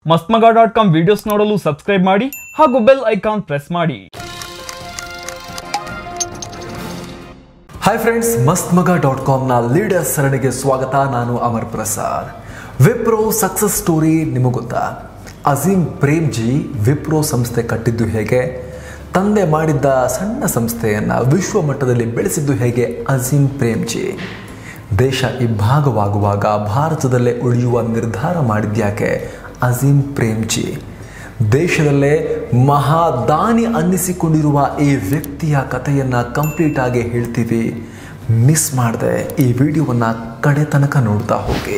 ಮಸ್ತ್ಮಗ dot com videos ನೋಡಲು subscribe ಮಾಡಿ ಹಾಗೂ ಬೆಲ್ ಐಕಾನ್ ಪ್ರೆಸ್ ಮಾಡಿ hi friends Mast Maga dot ಕಾಮ್ನ ಲೀಡರ್ ಸರಣಿಗೆ ಸ್ವಾಗತ ನಾನು ಅಮರ್ ಪ್ರಸಾದ್ ವಿಪ್ರೋ ಸಕ್ಸಸ್ ಸ್ಟೋರಿ ನಿಮಗೆ ಗೊತ್ತಾ ಅಜೀಂ ಪ್ರೇಮ್ಜಿ ವಿಪ್ರೋ ಸಂಸ್ಥೆ ಕಟ್ಟಿದ್ದು ಹೇಗೆ ತಂದೆ ಮಾಡಿದ್ದ ಸಣ್ಣ ಸಂಸ್ಥೆಯನ್ನು ವಿಶ್ವ ಮಟ್ಟದಲ್ಲಿ ಬೆಳೆಸಿದ್ದು ಹೇಗೆ ಅಜೀಂ ಪ್ರೇಮ್ಜಿ ದೇಶ ಇಬ್ಬಾಗವಾಗುವಾಗ ಭಾರತದಲ್ಲೇ ಉಳಿಯುವ ನಿರ್ಧಾರ ಮಾಡಿದ್ಯಾಕೆ ಅಜೀಂ ಪ್ರೇಮ್ಜಿ ದೇಶದಲ್ಲೇ ಮಹಾದಾನಿ ಅನ್ನಿಸಿಕೊಂಡಿರುವ ಈ ವ್ಯಕ್ತಿಯ ಕಥೆಯನ್ನು ಕಂಪ್ಲೀಟ್ ಆಗಿ ಹೇಳ್ತೀವಿ ಮಿಸ್ ಮಾಡದೆ ಈ ವಿಡಿಯೋವನ್ನು ಕಡೆ ತನಕ ನೋಡ್ತಾ ಹೋಗಿ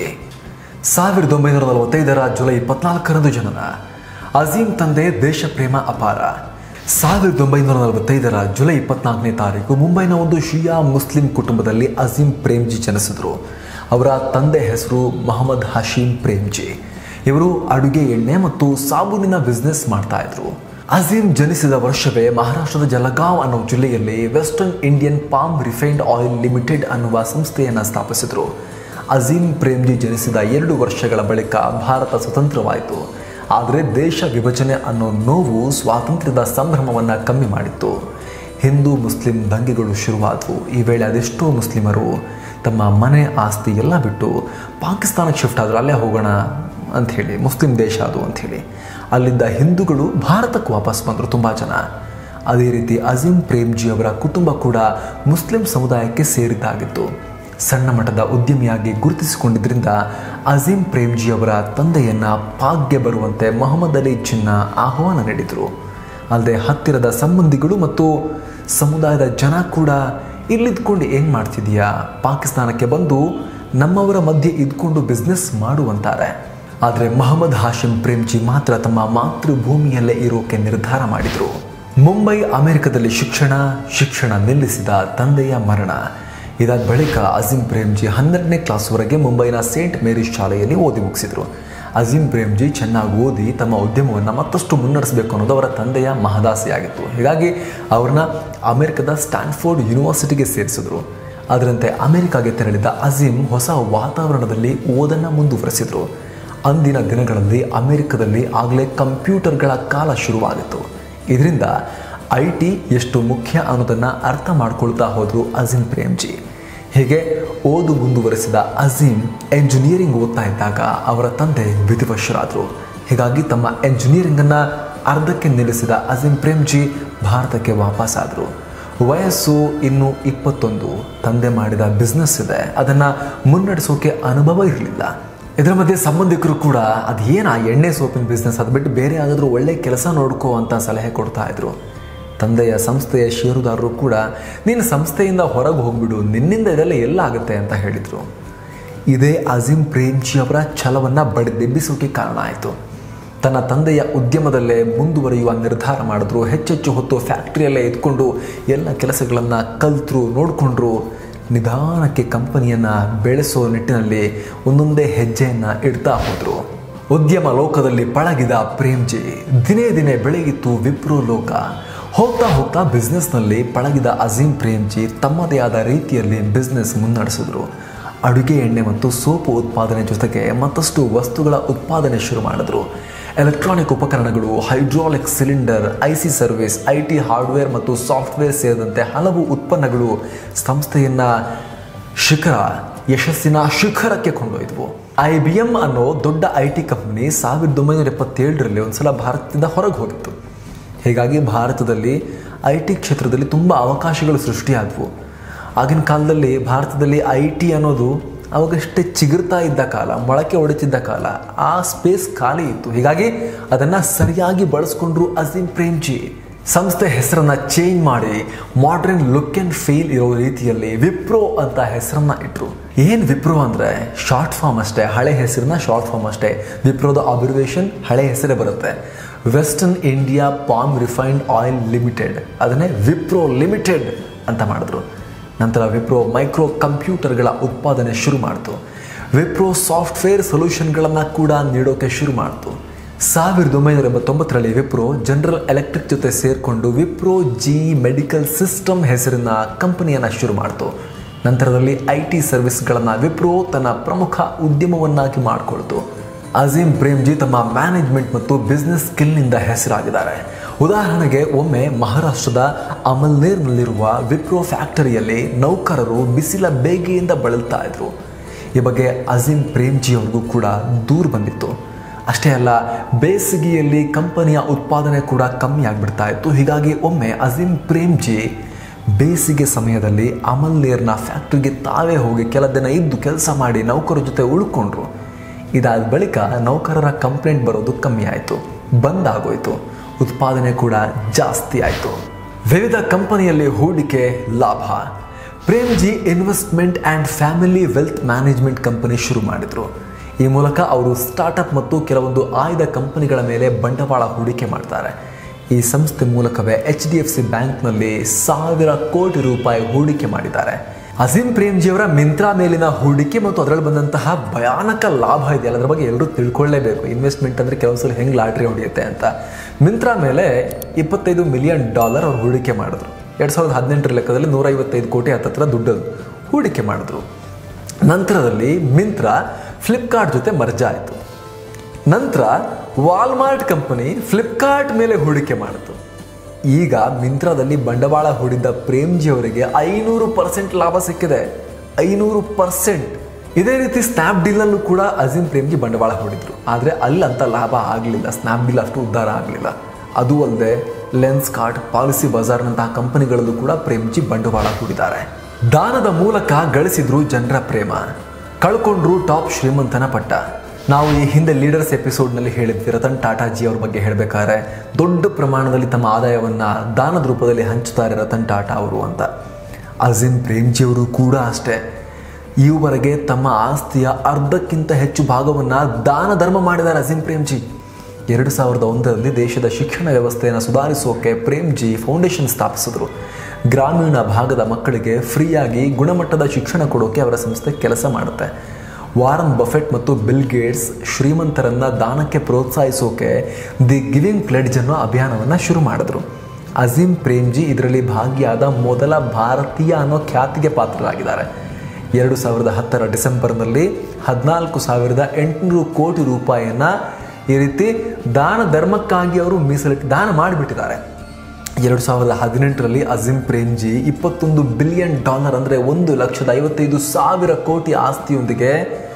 ಸಾವಿರದ ಒಂಬೈನೂರ ನಲವತ್ತೈದರ ಜುಲೈ ಇಪ್ಪತ್ನಾಲ್ಕರಂದು ಜನನ ಅಜೀಂ ತಂದೆ ದೇಶ ಪ್ರೇಮ ಅಪಾರ ಸಾವಿರದ ಒಂಬೈನೂರ ನಲವತ್ತೈದರ ಜುಲೈ ಇಪ್ಪತ್ನಾಲ್ಕನೇ ತಾರೀಕು ಮುಂಬೈನ ಒಂದು ಶಿಯಾ ಮುಸ್ಲಿಂ ಕುಟುಂಬದಲ್ಲಿ ಅಜೀಂ ಪ್ರೇಮ್ಜಿ ಜನಿಸಿದ್ರು ಅವರ ತಂದೆ ಹೆಸರು ಮೊಹಮ್ಮದ್ ಹಶೀಂ ಪ್ರೇಮ್ಜಿ ಇವರು ಅಡುಗೆ ಎಣ್ಣೆ ಮತ್ತು ಸಾಬೂನಿನ ಬಿಸ್ನೆಸ್ ಮಾಡ್ತಾ ಇದ್ರು ಅಜೀಂ ಜನಿಸಿದ ವರ್ಷವೇ ಮಹಾರಾಷ್ಟ್ರದ ಜಲಗಾಂವ್ ಅನ್ನೋ ಜಿಲ್ಲೆಯಲ್ಲಿ western Indian palm refined oil limited ಅನ್ನುವ ಸಂಸ್ಥೆಯನ್ನು ಸ್ಥಾಪಿಸಿದ್ರು ಅಜೀಂ ಪ್ರೇಮ್ಜಿ ಜನಿಸಿದ ಎರಡು ವರ್ಷಗಳ ಬಳಿಕ ಭಾರತ ಸ್ವತಂತ್ರವಾಯಿತು ಆದರೆ ದೇಶ ವಿಭಜನೆ ಅನ್ನೋ ನೋವು ಸ್ವಾತಂತ್ರ್ಯದ ಸಂಭ್ರಮವನ್ನು ಕಮ್ಮಿ ಮಾಡಿತ್ತು ಹಿಂದೂ ಮುಸ್ಲಿಂ ದಂಗೆಗಳು ಶುರುವಾದವು ಈ ವೇಳೆ ಅದೆಷ್ಟೋ ಮುಸ್ಲಿಮರು ತಮ್ಮ ಮನೆ ಆಸ್ತಿ ಎಲ್ಲ ಬಿಟ್ಟು ಪಾಕಿಸ್ತಾನಕ್ಕೆ ಶಿಫ್ಟ್ ಆದರು ಅಲ್ಲೇ ಹೋಗೋಣ ಅಂಥೇಳಿ ಮುಸ್ಲಿಂ ದೇಶ ಅದು ಅಂಥೇಳಿ ಅಲ್ಲಿದ್ದ ಹಿಂದೂಗಳು ಭಾರತಕ್ಕೆ ವಾಪಸ್ ಬಂದರು ತುಂಬ ಜನ ಅದೇ ರೀತಿ ಅಜೀಂ ಪ್ರೇಮ್ಜಿ ಅವರ ಕುಟುಂಬ ಕೂಡ ಮುಸ್ಲಿಂ ಸಮುದಾಯಕ್ಕೆ ಸೇರಿದ್ದಾಗಿತ್ತು ಸಣ್ಣ ಮಟ್ಟದ ಉದ್ಯಮಿಯಾಗಿ ಗುರುತಿಸಿಕೊಂಡಿದ್ದರಿಂದ ಅಜೀಂ ಪ್ರೇಮ್ಜಿ ಅವರ ತಂದೆಯನ್ನ ಪಾಕ್ಗೆ ಬರುವಂತೆ ಮೊಹಮ್ಮದ್ ಅಲಿ ಜಿನ್ನ ಆಹ್ವಾನ ನೀಡಿದರು ಅಲ್ಲದೆ ಹತ್ತಿರದ ಸಂಬಂಧಿಗಳು ಮತ್ತು ಸಮುದಾಯದ ಜನ ಕೂಡ ಇಲ್ಲಿದ್ಕೊಂಡು ಏನು ಮಾಡ್ತಿದೀಯಾ ಪಾಕಿಸ್ತಾನಕ್ಕೆ ಬಂದು ನಮ್ಮವರ ಮಧ್ಯೆ ಇದ್ಕೊಂಡು ಬಿಸ್ನೆಸ್ ಮಾಡುವಂತಾರೆ ಆದರೆ ಮೊಹಮ್ಮದ್ ಹಾಶಿಂ ಪ್ರೇಮ್ಜಿ ಮಾತ್ರ ತಮ್ಮ ಮಾತೃಭೂಮಿಯಲ್ಲೇ ಇರೋಕೆ ನಿರ್ಧಾರ ಮಾಡಿದರು ಮುಂಬೈ ಅಮೆರಿಕದಲ್ಲಿ ಶಿಕ್ಷಣ ಶಿಕ್ಷಣ ನಿಲ್ಲಿಸಿದ ತಂದೆಯ ಮರಣ ಇದಾದ ಬಳಿಕ ಅಜೀಂ ಪ್ರೇಮ್ಜಿ ಹನ್ನೆರಡನೇ ಕ್ಲಾಸ್ವರೆಗೆ ಮುಂಬೈನ ಸೇಂಟ್ ಮೇರೀಸ್ ಶಾಲೆಯಲ್ಲಿ ಓದಿ ಮುಗಿಸಿದರು ಅಜೀಂ ಪ್ರೇಮ್ಜಿ ಚೆನ್ನಾಗಿ ಓದಿ ತಮ್ಮ ಉದ್ಯಮವನ್ನು ಮತ್ತಷ್ಟು ಮುನ್ನಡೆಸಬೇಕು ಅನ್ನೋದು ಅವರ ತಂದೆಯ ಮಹದಾಸೆಯಾಗಿತ್ತು ಹೀಗಾಗಿ ಅವ್ರನ್ನ ಅಮೆರಿಕದ ಸ್ಟ್ಯಾನ್ಫೋರ್ಡ್ ಯೂನಿವರ್ಸಿಟಿಗೆ ಸೇರಿಸಿದ್ರು ಅದರಂತೆ ಅಮೆರಿಕಾಗೆ ತೆರಳಿದ ಅಜೀಂ ಹೊಸ ವಾತಾವರಣದಲ್ಲಿ ಓದನ್ನು ಮುಂದುವರೆಸಿದರು ಅಂದಿನ ದಿನಗಳಲ್ಲಿ ಅಮೆರಿಕದಲ್ಲಿ ಆಗಲೇ ಕಂಪ್ಯೂಟರ್ಗಳ ಕಾಲ ಶುರುವಾಗಿತ್ತು ಇದರಿಂದ ಐ ಟಿ ಎಷ್ಟು ಮುಖ್ಯ ಅನ್ನೋದನ್ನು ಅರ್ಥ ಮಾಡ್ಕೊಳ್ತಾ ಹೋದರು ಅಜೀಂ ಪ್ರೇಮ್ಜಿ ಹೀಗೆ ಓದು ಮುಂದುವರೆಸಿದ ಅಜೀಂ ಎಂಜಿನಿಯರಿಂಗ್ ಓದ್ತಾ ಇದ್ದಾಗ ಅವರ ತಂದೆ ವಿಧಿವಶರಾದರು ಹೀಗಾಗಿ ತಮ್ಮ ಎಂಜಿನಿಯರಿಂಗನ್ನು ಅರ್ಧಕ್ಕೆ ನಿಲ್ಲಿಸಿದ ಅಜೀಂ ಪ್ರೇಮ್ಜಿ ಭಾರತಕ್ಕೆ ವಾಪಸ್ಸಾದರು ವಯಸ್ಸು ಇನ್ನು ಇಪ್ಪತ್ತೊಂದು ತಂದೆ ಮಾಡಿದ ಬಿಸ್ನೆಸ್ ಇದೆ ಅದನ್ನು ಮುನ್ನಡೆಸೋಕೆ ಅನುಭವ ಇರಲಿಲ್ಲ ಇದರ ಮಧ್ಯೆ ಸಂಬಂಧಿಕರು ಕೂಡ ಅದೇನ ಎಣ್ಣೆ ಸೋಪಿನ ಬಿಸ್ನೆಸ್ ಅದು ಬಿಟ್ಟು ಬೇರೆ ಯಾವುದಾದ್ರೂ ಒಳ್ಳೆ ಕೆಲಸ ನೋಡ್ಕೋ ಅಂತ ಸಲಹೆ ಕೊಡ್ತಾ ಇದ್ರು ತಂದೆಯ ಸಂಸ್ಥೆಯ ಷೇರುದಾರರು ಕೂಡ ನೀನು ಸಂಸ್ಥೆಯಿಂದ ಹೊರಗೆ ಹೋಗ್ಬಿಡು ನಿನ್ನಿಂದ ಇದೆಲ್ಲ ಎಲ್ಲ ಆಗುತ್ತೆ ಅಂತ ಹೇಳಿದರು ಇದೇ ಅಜೀಂ ಪ್ರೇಮ್ಜಿ ಅವರ ಛಲವನ್ನು ಬಡಿದೆಬ್ಬಿಸೋಕೆ ಕಾರಣ ಆಯಿತು ತನ್ನ ತಂದೆಯ ಉದ್ಯಮದಲ್ಲೇ ಮುಂದುವರಿಯುವ ನಿರ್ಧಾರ ಮಾಡಿದ್ರು ಹೆಚ್ಚೆಚ್ಚು ಹೊತ್ತು ಫ್ಯಾಕ್ಟ್ರಿಯಲ್ಲೇ ಇದ್ಕೊಂಡು ಎಲ್ಲ ಕೆಲಸಗಳನ್ನು ಕಲ್ತರು ನೋಡಿಕೊಂಡ್ರು ನಿಧಾನಕ್ಕೆ ಕಂಪನಿಯನ್ನು ಬೆಳೆಸೋ ನಿಟ್ಟಿನಲ್ಲಿ ಒಂದೊಂದೇ ಹೆಜ್ಜೆಯನ್ನು ಇಡ್ತಾ ಹೋದರು ಉದ್ಯಮ ಲೋಕದಲ್ಲಿ ಪಳಗಿದ ಪ್ರೇಮ್ಜಿ ದಿನೇ ದಿನೇ ಬೆಳೆಯಿತು ವಿಪ್ರೋ ಲೋಕ ಹೋಗ್ತಾ ಹೋಗ್ತಾ ಬಿಸ್ನೆಸ್ನಲ್ಲಿ ಪಳಗಿದ ಅಜೀಂ ಪ್ರೇಮ್ಜಿ ತಮ್ಮದೇ ಆದ ರೀತಿಯಲ್ಲಿ ಬಿಸ್ನೆಸ್ ಮುನ್ನಡೆಸಿದ್ರು ಅಡುಗೆ ಎಣ್ಣೆ ಮತ್ತು ಸೋಪು ಉತ್ಪಾದನೆ ಜೊತೆಗೆ ಮತ್ತಷ್ಟು ವಸ್ತುಗಳ ಉತ್ಪಾದನೆ ಶುರು ಮಾಡಿದ್ರು ಎಲೆಕ್ಟ್ರಾನಿಕ್ ಉಪಕರಣಗಳು hydraulic cylinder IC service I T hardware ಮತ್ತು ಸಾಫ್ಟ್ವೇರ್ ಸೇರಿದಂತೆ ಹಲವು ಉತ್ಪನ್ನಗಳು ಸಂಸ್ಥೆಯನ್ನ ಶಿಖರ ಯಶಸ್ಸಿನ ಶಿಖರಕ್ಕೆ ಕೊಂಡೊಯ್ದವು ಐ ಬಿ ಎಂ ಅನ್ನೋ ದೊಡ್ಡ ಐ ಟಿ ಕಂಪನಿ ಸಾವಿರದ ಒಂಬೈನೂರ ಎಪ್ಪತ್ತೇಳರಲ್ಲಿ ಒಂದ್ಸಲ ಭಾರತದಿಂದ ಹೊರಗೆ ಹೋಗಿತ್ತು ಹೀಗಾಗಿ ಭಾರತದಲ್ಲಿ ಐ ಟಿ ಕ್ಷೇತ್ರದಲ್ಲಿ ತುಂಬ ಅವಕಾಶಗಳು ಸೃಷ್ಟಿಯಾದವು ಆಗಿನ ಕಾಲದಲ್ಲಿ ಭಾರತದಲ್ಲಿ ಐ ಟಿ ಅನ್ನೋದು ಅವಾಗಷ್ಟೇ ಚಿಗುರ್ತಾ ಇದ್ದ ಕಾಲ ಮೊಳಕೆ ಹೊಡಿತಿದ್ದ ಕಾಲ ಆ ಸ್ಪೇಸ್ ಖಾಲಿ ಇತ್ತು ಹೀಗಾಗಿ ಅದನ್ನು ಸರಿಯಾಗಿ ಬಳಸ್ಕೊಂಡ್ರು ಅಜೀಂ ಪ್ರೇಮ್ಜಿ ಸಂಸ್ಥೆ ಹೆಸರನ್ನ ಚೇಂಜ್ ಮಾಡಿ ಮಾಡ್ರನ್ ಲುಕ್ ಆ್ಯಂಡ್ ಫೀಲ್ ಇರೋ ರೀತಿಯಲ್ಲಿ ವಿಪ್ರೋ ಅಂತ ಹೆಸರನ್ನ ಇಟ್ಟರು ಏನು ವಿಪ್ರೋ ಅಂದರೆ ಶಾರ್ಟ್ ಫಾರ್ಮ್ ಅಷ್ಟೇ ಹಳೆ ಹೆಸರನ್ನ ಶಾರ್ಟ್ ಫಾರ್ಮ್ ಅಷ್ಟೇ ವಿಪ್ರೋದ ಅಬ್ರಿವೇಷನ್ ಹಳೆ ಹೆಸರೇ ಬರುತ್ತೆ western India palm refined oil limited ಅದನ್ನೇ ವಿಪ್ರೋ ಲಿಮಿಟೆಡ್ ಅಂತ ಮಾಡಿದ್ರು ನಂತರ ವಿಪ್ರೋ ಮೈಕ್ರೋ ಕಂಪ್ಯೂಟರ್ಗಳ ಉತ್ಪಾದನೆ ಶುರು ಮಾಡಿತು ವಿಪ್ರೋ ಸಾಫ್ಟ್ವೇರ್ ಸೊಲ್ಯೂಷನ್ಗಳನ್ನು ಕೂಡ ನೀಡೋಕೆ ಶುರು ಮಾಡಿತು ಸಾವಿರದ ಒಂಬೈನೂರ ಎಂಬತ್ತೊಂಬತ್ತರಲ್ಲಿ ವಿಪ್ರೋ ಜನರಲ್ ಎಲೆಕ್ಟ್ರಿಕ್ ಜೊತೆ ಸೇರಿಕೊಂಡು ವಿಪ್ರೋ ಜಿ ಮೆಡಿಕಲ್ ಸಿಸ್ಟಮ್ ಹೆಸರಿನ ಕಂಪನಿಯನ್ನು ಶುರು ಮಾಡಿತು ನಂತರದಲ್ಲಿ ಐ ಟಿ ಸರ್ವಿಸ್ಗಳನ್ನು ವಿಪ್ರೋ ತನ್ನ ಪ್ರಮುಖ ಉದ್ಯಮವನ್ನಾಗಿ ಮಾಡಿಕೊಳ್ತು ಅಜೀಂ ಪ್ರೇಮ್ಜಿ ತಮ್ಮ ಮ್ಯಾನೇಜ್ಮೆಂಟ್ ಮತ್ತು ಬಿಸ್ನೆಸ್ ಸ್ಕಿಲ್ನಿಂದ ಹೆಸರಾಗಿದ್ದಾರೆ ಉದಾಹರಣೆಗೆ ಒಮ್ಮೆ ಮಹಾರಾಷ್ಟ್ರದ ಅಮಲ್ನೇರ್ನಲ್ಲಿರುವ ವಿಪ್ರೋ ಫ್ಯಾಕ್ಟರಿಯಲ್ಲಿ ನೌಕರರು ಬಿಸಿಲ ಬೇಗೆಯಿಂದ ಬಳಲ್ತಾ ಇದ್ರು ಈ ಬಗ್ಗೆ ಅಜೀಂ ಪ್ರೇಮ್ಜಿ ಅವ್ರಿಗೂ ಕೂಡ ದೂರು ಬಂದಿತ್ತು ಅಷ್ಟೇ ಅಲ್ಲ ಬೇಸಿಗೆಯಲ್ಲಿ ಕಂಪನಿಯ ಉತ್ಪಾದನೆ ಕೂಡ ಕಮ್ಮಿ ಆಗಿಬಿಡ್ತಾ ಇತ್ತು ಹೀಗಾಗಿ ಒಮ್ಮೆ ಅಜೀಂ ಪ್ರೇಮ್ಜಿ ಬೇಸಿಗೆ ಸಮಯದಲ್ಲಿ ಅಮಲ್ನೇರ್ನ ಫ್ಯಾಕ್ಟ್ರಿಗೆ ತಾವೇ ಹೋಗಿ ಕೆಲ ದಿನ ಇದ್ದು ಕೆಲಸ ಮಾಡಿ ನೌಕರರ ಜೊತೆ ಉಳ್ಕೊಂಡ್ರು ಇದಾದ ಬಳಿಕ ನೌಕರರ ಕಂಪ್ಲೇಂಟ್ ಬರೋದು ಕಮ್ಮಿ ಆಯಿತು ಬಂದ್ ಆಗೋಯ್ತು ಉತ್ಪಾದನೆ ಕೂಡ ಜಾಸ್ತಿ ಆಯಿತು ವಿವಿಧ ಕಂಪನಿಯಲ್ಲಿ ಹೂಡಿಕೆ ಲಾಭ Premji investment and family wealth management company ಶುರು ಮಾಡಿದರು ಈ ಮೂಲಕ ಅವರು ಸ್ಟಾರ್ಟಪ್ ಮತ್ತು ಕೆಲವೊಂದು ಆಯ್ದ ಕಂಪನಿಗಳ ಮೇಲೆ ಬಂಡವಾಳ ಹೂಡಿಕೆ ಮಾಡ್ತಾರೆ ಈ ಸಂಸ್ಥೆ ಮೂಲಕವೇ ಎಚ್ ಡಿ ಎಫ್ ಸಿ ಬ್ಯಾಂಕ್ನಲ್ಲಿ ಸಾವಿರ ಕೋಟಿ ರೂಪಾಯಿ ಹೂಡಿಕೆ ಮಾಡಿದ್ದಾರೆ ಅಜೀಂ ಪ್ರೇಮ್ಜಿಯವರ ಮಿಂತ್ರಾ ಮೇಲಿನ ಹೂಡಿಕೆ ಮತ್ತು ಅದರಲ್ಲಿ ಬಂದಂತಹ ಭಯಾನಕ ಲಾಭ ಇದೆಯಲ್ಲ ಅದ್ರ ಬಗ್ಗೆ ಎಲ್ಲರೂ ತಿಳ್ಕೊಳ್ಳೇಬೇಕು ಇನ್ವೆಸ್ಟ್ಮೆಂಟ್ ಅಂದರೆ ಕೆಲವೊಂದ್ಸಲ ಹೆಂಗೆ ಲಾಟ್ರಿ ಹೊಡೆಯುತ್ತೆ ಅಂತ ಮಿಂತ್ರಾ ಮೇಲೆ ಇಪ್ಪತ್ತೈದು ಮಿಲಿಯನ್ ಡಾಲರ್ ಅವ್ರು ಹೂಡಿಕೆ ಮಾಡಿದ್ರು ಎರಡು ಸಾವಿರದ ಹದಿನೆಂಟರ ಲೆಕ್ಕದಲ್ಲಿ ನೂರೈವತ್ತೈದು ಕೋಟಿ ಹತ್ತತ್ರ ದುಡ್ಡದು ಹೂಡಿಕೆ ಮಾಡಿದ್ರು ನಂತರದಲ್ಲಿ ಮಿಂತ್ರಾ ಫ್ಲಿಪ್ಕಾರ್ಟ್ ಜೊತೆ ಮರ್ಜಾ ಆಯಿತು ನಂತರ ವಾಲ್ಮಾರ್ಟ್ ಕಂಪನಿ ಫ್ಲಿಪ್ಕಾರ್ಟ್ ಮೇಲೆ ಹೂಡಿಕೆ ಮಾಡಿತು ಈಗ ಮಿಂತ್ರಾದಲ್ಲಿ ಬಂಡವಾಳ ಹೂಡಿದ್ದ ಪ್ರೇಮ್ಜಿ ಅವರಿಗೆ ಐನೂರು ಪರ್ಸೆಂಟ್ ಲಾಭ ಸಿಕ್ಕಿದೆ ಐನೂರು ಪರ್ಸೆಂಟ್ ಇದೇ ರೀತಿ ಸ್ನ್ಯಾಪ್ ಡೀಲಲ್ಲೂ ಕೂಡ ಅಜೀಂ ಪ್ರೇಮ್ಜಿ ಬಂಡವಾಳ ಹೂಡಿದ್ರು ಆದರೆ ಅಲ್ಲಂತ ಲಾಭ ಆಗಲಿಲ್ಲ ಸ್ನ್ಯಾಪ್ ಡೀಲ್ ಅಷ್ಟು ಉದ್ಧಾರ ಆಗಲಿಲ್ಲ ಅದು ಅಲ್ಲದೆ ಲೆನ್ಸ್ ಕಾರ್ಡ್ ಪಾಲಿಸಿ ಬಜಾರ್ನಂತಹ ಕಂಪನಿಗಳಲ್ಲೂ ಕೂಡ ಪ್ರೇಮ್ಜಿ ಬಂಡವಾಳ ಹೂಡಿದ್ದಾರೆ ದಾನದ ಮೂಲಕ ಗಳಿಸಿದ್ರು ಜನರ ಪ್ರೇಮ ಕಳ್ಕೊಂಡ್ರು ಟಾಪ್ ಶ್ರೀಮಂತನ ಪಟ್ಟ ನಾವು ಈ ಹಿಂದೆ ಲೀಡರ್ಸ್ ಎಪಿಸೋಡ್ನಲ್ಲಿ ಹೇಳಿದ್ವಿ ರತನ್ ಟಾಟಾಜಿ ಅವ್ರ ಬಗ್ಗೆ ಹೇಳಬೇಕಾದ್ರೆ ದೊಡ್ಡ ಪ್ರಮಾಣದಲ್ಲಿ ತಮ್ಮ ಆದಾಯವನ್ನು ದಾನದ ರೂಪದಲ್ಲಿ ಹಂಚುತ್ತಾರೆ ರತನ್ ಟಾಟಾ ಅವರು ಅಂತ ಅಜಿಂ ಪ್ರೇಮ್ಜಿ ಅವರು ಕೂಡ ಅಷ್ಟೇ ಈವರೆಗೆ ತಮ್ಮ ಆಸ್ತಿಯ ಅರ್ಧಕ್ಕಿಂತ ಹೆಚ್ಚು ಭಾಗವನ್ನು ದಾನ ಧರ್ಮ ಮಾಡಿದ್ದಾರೆ ಅಜಿಂ ಪ್ರೇಮ್ಜಿ ಎರಡು ಸಾವಿರದ ಒಂದರಲ್ಲಿ ದೇಶದ ಶಿಕ್ಷಣ ವ್ಯವಸ್ಥೆಯನ್ನು ಸುಧಾರಿಸೋಕೆ ಪ್ರೇಮ್ಜಿ ಫೌಂಡೇಶನ್ ಸ್ಥಾಪಿಸಿದ್ರು ಗ್ರಾಮೀಣ ಭಾಗದ ಮಕ್ಕಳಿಗೆ ಫ್ರೀಯಾಗಿ ಗುಣಮಟ್ಟದ ಶಿಕ್ಷಣ ಕೊಡೋಕೆ ಅವರ ಸಂಸ್ಥೆ ಕೆಲಸ ಮಾಡುತ್ತೆ ವಾರನ್ ಬಫೆಟ್ ಮತ್ತು ಬಿಲ್ ಗೇಟ್ಸ್ ಶ್ರೀಮಂತರನ್ನ ದಾನಕ್ಕೆ ಪ್ರೋತ್ಸಾಹಿಸೋಕೆ ದಿ ಗಿವಿಂಗ್ ಪ್ಲೆಡ್ಜ್ ಅನ್ನೋ ಅಭಿಯಾನವನ್ನು ಶುರು ಮಾಡಿದ್ರು ಅಜೀಂ ಪ್ರೇಮ್ಜಿ ಇದರಲ್ಲಿ ಭಾಗಿಯಾದ ಮೊದಲ ಭಾರತೀಯ ಅನ್ನೋ ಖ್ಯಾತಿಗೆ ಪಾತ್ರರಾಗಿದ್ದಾರೆ ಎರಡು ಸಾವಿರದ ಹತ್ತರ ಡಿಸೆಂಬರ್ನಲ್ಲಿ ಹದಿನಾಲ್ಕು ಸಾವಿರದ ಎಂಟುನೂರು ಕೋಟಿ ರೂಪಾಯಿಯನ್ನು ಈ ರೀತಿ ದಾನ ಧರ್ಮಕ್ಕಾಗಿ ಅವರು ಮೀಸಲಿಟ್ಟು ದಾನ ಮಾಡಿಬಿಟ್ಟಿದ್ದಾರೆ ಎರಡು ಸಾವಿರದ ಹದಿನೆಂಟರಲ್ಲಿ ಅಜಿಂ ಪ್ರೇಮ್ಜಿ ಇಪ್ಪತ್ತೊಂದು ಬಿಲಿಯನ್ ಡಾಲರ್ ಅಂದರೆ ಒಂದು ಲಕ್ಷದ ಐವತ್ತೈದು ಸಾವಿರ ಕೋಟಿ ಆಸ್ತಿಯೊಂದಿಗೆ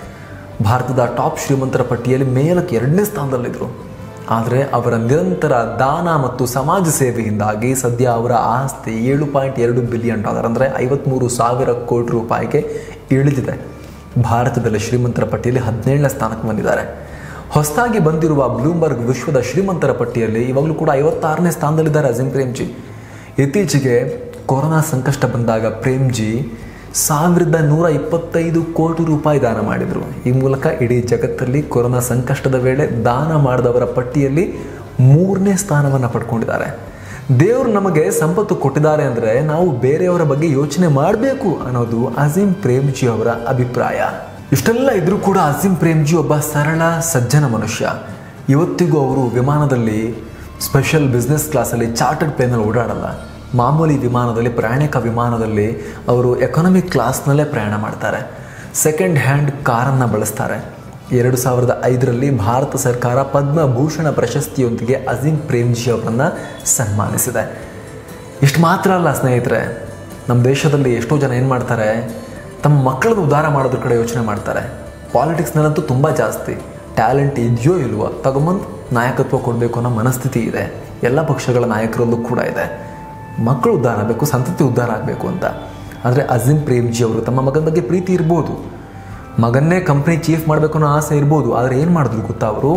ಭಾರತದ ಟಾಪ್ ಶ್ರೀಮಂತರ ಪಟ್ಟಿಯಲ್ಲಿ ಮೇಲಕ್ಕೆ ಎರಡನೇ ಸ್ಥಾನದಲ್ಲಿದ್ದರು ಆದರೆ ಅವರ ನಿರಂತರ ದಾನ ಮತ್ತು ಸಮಾಜ ಸೇವೆಯಿಂದಾಗಿ ಸದ್ಯ ಅವರ ಆಸ್ತಿ ಏಳು ಪಾಯಿಂಟ್ ಎರಡು ಬಿಲಿಯನ್ ಡಾಲರ್ ಅಂದರೆ ಐವತ್ತ್ಮೂರು ಸಾವಿರ ಕೋಟಿ ರೂಪಾಯಿಗೆ ಇಳಿದಿದೆ ಭಾರತದಲ್ಲಿ ಶ್ರೀಮಂತರ ಪಟ್ಟಿಯಲ್ಲಿ ಹದಿನೇಳನೇ ಸ್ಥಾನಕ್ಕೆ ಬಂದಿದ್ದಾರೆ ಹೊಸದಾಗಿ ಬಂದಿರುವ ಬ್ಲೂಮ್ಬರ್ಗ್ ವಿಶ್ವದ ಶ್ರೀಮಂತರ ಪಟ್ಟಿಯಲ್ಲಿ ಇವಾಗಲೂ ಕೂಡ ಐವತ್ತಾರನೇ ಸ್ಥಾನದಲ್ಲಿದ್ದಾರೆ ಅಜಿಂ ಪ್ರೇಮ್ಜಿ ಇತ್ತೀಚೆಗೆ ಕೊರೋನಾ ಸಂಕಷ್ಟ ಬಂದಾಗ ಪ್ರೇಮ್ಜಿ ಸಾವಿರದ ನೂರ ಇಪ್ಪತ್ತೈದು ಕೋಟಿ ರೂಪಾಯಿ ದಾನ ಮಾಡಿದರು ಈ ಮೂಲಕ ಇಡೀ ಜಗತ್ತಲ್ಲಿ ಕೊರೋನಾ ಸಂಕಷ್ಟದ ವೇಳೆ ದಾನ ಮಾಡಿದವರ ಪಟ್ಟಿಯಲ್ಲಿ ಮೂರನೇ ಸ್ಥಾನವನ್ನು ಪಡ್ಕೊಂಡಿದ್ದಾರೆ ದೇವರು ನಮಗೆ ಸಂಪತ್ತು ಕೊಟ್ಟಿದ್ದಾರೆ ಅಂದರೆ ನಾವು ಬೇರೆಯವರ ಬಗ್ಗೆ ಯೋಚನೆ ಮಾಡಬೇಕು ಅನ್ನೋದು ಅಜೀಂ ಪ್ರೇಮ್ಜಿ ಅವರ ಅಭಿಪ್ರಾಯ ಇಷ್ಟೆಲ್ಲ ಇದ್ರೂ ಕೂಡ ಅಜೀಂ ಪ್ರೇಮ್ಜಿ ಒಬ್ಬ ಸರಳ ಸಜ್ಜನ ಮನುಷ್ಯ ಇವತ್ತಿಗೂ ಅವರು ವಿಮಾನದಲ್ಲಿ ಸ್ಪೆಷಲ್ ಬಿಸ್ನೆಸ್ ಕ್ಲಾಸಲ್ಲಿ ಚಾರ್ಟರ್ಡ್ ಪ್ಲೇನಲ್ಲಿ ಓಡಾಡಲ್ಲ ಮಾಮೂಲಿ ವಿಮಾನದಲ್ಲಿ ಪ್ರಯಾಣಿಕ ವಿಮಾನದಲ್ಲಿ ಅವರು ಎಕಾನಮಿಕ್ ಕ್ಲಾಸ್ನಲ್ಲೇ ಪ್ರಯಾಣ ಮಾಡ್ತಾರೆ ಸೆಕೆಂಡ್ ಹ್ಯಾಂಡ್ ಕಾರನ್ನು ಬಳಸ್ತಾರೆ ಎರಡು ಸಾವಿರದ ಐದರಲ್ಲಿ ಭಾರತ ಸರ್ಕಾರ ಪದ್ಮಭೂಷಣ ಪ್ರಶಸ್ತಿಯೊಂದಿಗೆ ಅಜೀಂ ಪ್ರೇಮ್ಜಿ ಅವರನ್ನು ಸನ್ಮಾನಿಸಿದೆ ಇಷ್ಟು ಮಾತ್ರ ಅಲ್ಲ ಸ್ನೇಹಿತರೆ ನಮ್ಮ ದೇಶದಲ್ಲಿ ಎಷ್ಟೋ ಜನ ಏನು ಮಾಡ್ತಾರೆ ತಮ್ಮ ಮಕ್ಕಳನ್ನು ಉದ್ಧಾರ ಮಾಡೋದ್ರ ಕಡೆ ಯೋಚನೆ ಮಾಡ್ತಾರೆ ಪಾಲಿಟಿಕ್ಸ್ನಲ್ಲಂತೂ ತುಂಬ ಜಾಸ್ತಿ ಟ್ಯಾಲೆಂಟ್ ಇದೆಯೋ ಇಲ್ವೋ ತಗೊಂಬಂದು ನಾಯಕತ್ವ ಕೊಡಬೇಕು ಅನ್ನೋ ಮನಸ್ಥಿತಿ ಇದೆ ಎಲ್ಲ ಪಕ್ಷಗಳ ನಾಯಕರಲ್ಲೂ ಕೂಡ ಇದೆ ಮಕ್ಕಳು ಉದ್ಧಾರ ಆಗಬೇಕು ಸಂತತಿ ಉದ್ಧಾರ ಆಗಬೇಕು ಅಂತ ಆದರೆ ಅಜಿಂ ಪ್ರೇಮ್ಜಿ ಅವರು ತಮ್ಮ ಮಗನ ಬಗ್ಗೆ ಪ್ರೀತಿ ಇರ್ಬೋದು ಮಗನ್ನೇ ಕಂಪ್ನಿ ಚೀಫ್ ಮಾಡಬೇಕು ಅನ್ನೋ ಆಸೆ ಇರ್ಬೋದು ಆದರೆ ಏನು ಮಾಡಿದ್ರು ಗೊತ್ತಾ ಅವರು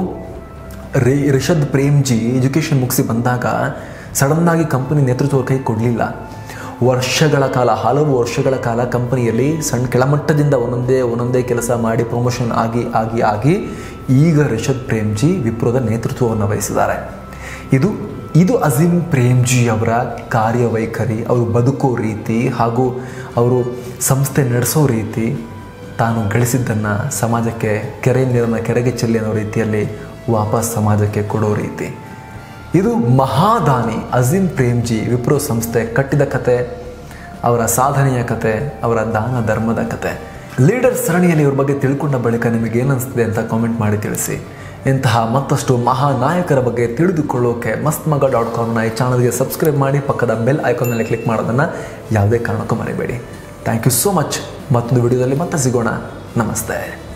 ರೇ ರಿಷದ್ ಪ್ರೇಮ್ಜಿ ಎಜುಕೇಷನ್ ಮುಗಿಸಿ ಬಂದಾಗ ಸಡನ್ನಾಗಿ ಕಂಪನಿ ನೇತೃತ್ವ ಕೈ ಕೊಡಲಿಲ್ಲ ವರ್ಷಗಳ ಕಾಲ ಹಲವು ವರ್ಷಗಳ ಕಾಲ ಕಂಪನಿಯಲ್ಲಿ ಸಣ್ಣ ಕೆಳಮಟ್ಟದಿಂದ ಒಂದೊಂದೇ ಒಂದೊಂದೇ ಕೆಲಸ ಮಾಡಿ ಪ್ರಮೋಷನ್ ಆಗಿ ಆಗಿ ಆಗಿ ಈಗ ರಿಷದ್ ಪ್ರೇಮ್ಜಿ ವಿಪ್ರೋದ ನೇತೃತ್ವವನ್ನು ವಹಿಸಿದ್ದಾರೆ ಇದು ಇದು ಅಜೀಂ ಪ್ರೇಮ್ಜಿ ಅವರ ಕಾರ್ಯವೈಖರಿ ಅವರು ಬದುಕೋ ರೀತಿ ಹಾಗೂ ಅವರು ಸಂಸ್ಥೆ ನಡೆಸೋ ರೀತಿ ತಾನು ಗಳಿಸಿದ್ದನ್ನು ಸಮಾಜಕ್ಕೆ ಕೆರೆ ನೀರನ್ನು ಕೆರೆಗೆ ಚೆಲ್ಲಿ ಅನ್ನೋ ರೀತಿಯಲ್ಲಿ ವಾಪಸ್ ಸಮಾಜಕ್ಕೆ ಕೊಡೋ ರೀತಿ ಇದು ಮಹಾದಾನಿ ಅಜೀಂ ಪ್ರೇಮ್ಜಿ ವಿಪ್ರೋ ಸಂಸ್ಥೆ ಕಟ್ಟಿದ ಕತೆ ಅವರ ಸಾಧನೆಯ ಕತೆ ಅವರ ದಾನ ಧರ್ಮದ ಕತೆ ಲೀಡರ್ ಸರಣಿಯಲ್ಲಿ ಇವ್ರ ಬಗ್ಗೆ ತಿಳ್ಕೊಂಡ ಬಳಿಕ ನಿಮಗೆ ಏನನ್ನಿಸ್ತಿದೆ ಅಂತ ಕಾಮೆಂಟ್ ಮಾಡಿ ತಿಳಿಸಿ ಇಂತಹ ಮತ್ತಷ್ಟು ಮಹಾನಾಯಕರ ಬಗ್ಗೆ ತಿಳಿದುಕೊಳ್ಳೋಕೆ ಮಸ್ತ್ ಮಗ ಡಾಟ್ ಕಾಮ್ನ ಈ ಚಾನಲ್ಗೆ ಸಬ್ಸ್ಕ್ರೈಬ್ ಮಾಡಿ ಪಕ್ಕದ ಬೆಲ್ ಐಕಾನ್ ಮೇಲೆ ಕ್ಲಿಕ್ ಮಾಡೋದನ್ನು ಯಾವುದೇ ಕಾರಣಕ್ಕೂ ಮರಿಬೇಡಿ ಥ್ಯಾಂಕ್ ಯು ಸೋ ಮಚ್ ಮತ್ತೊಂದು ವಿಡಿಯೋದಲ್ಲಿ ಮತ್ತೆ ಸಿಗೋಣ ನಮಸ್ತೆ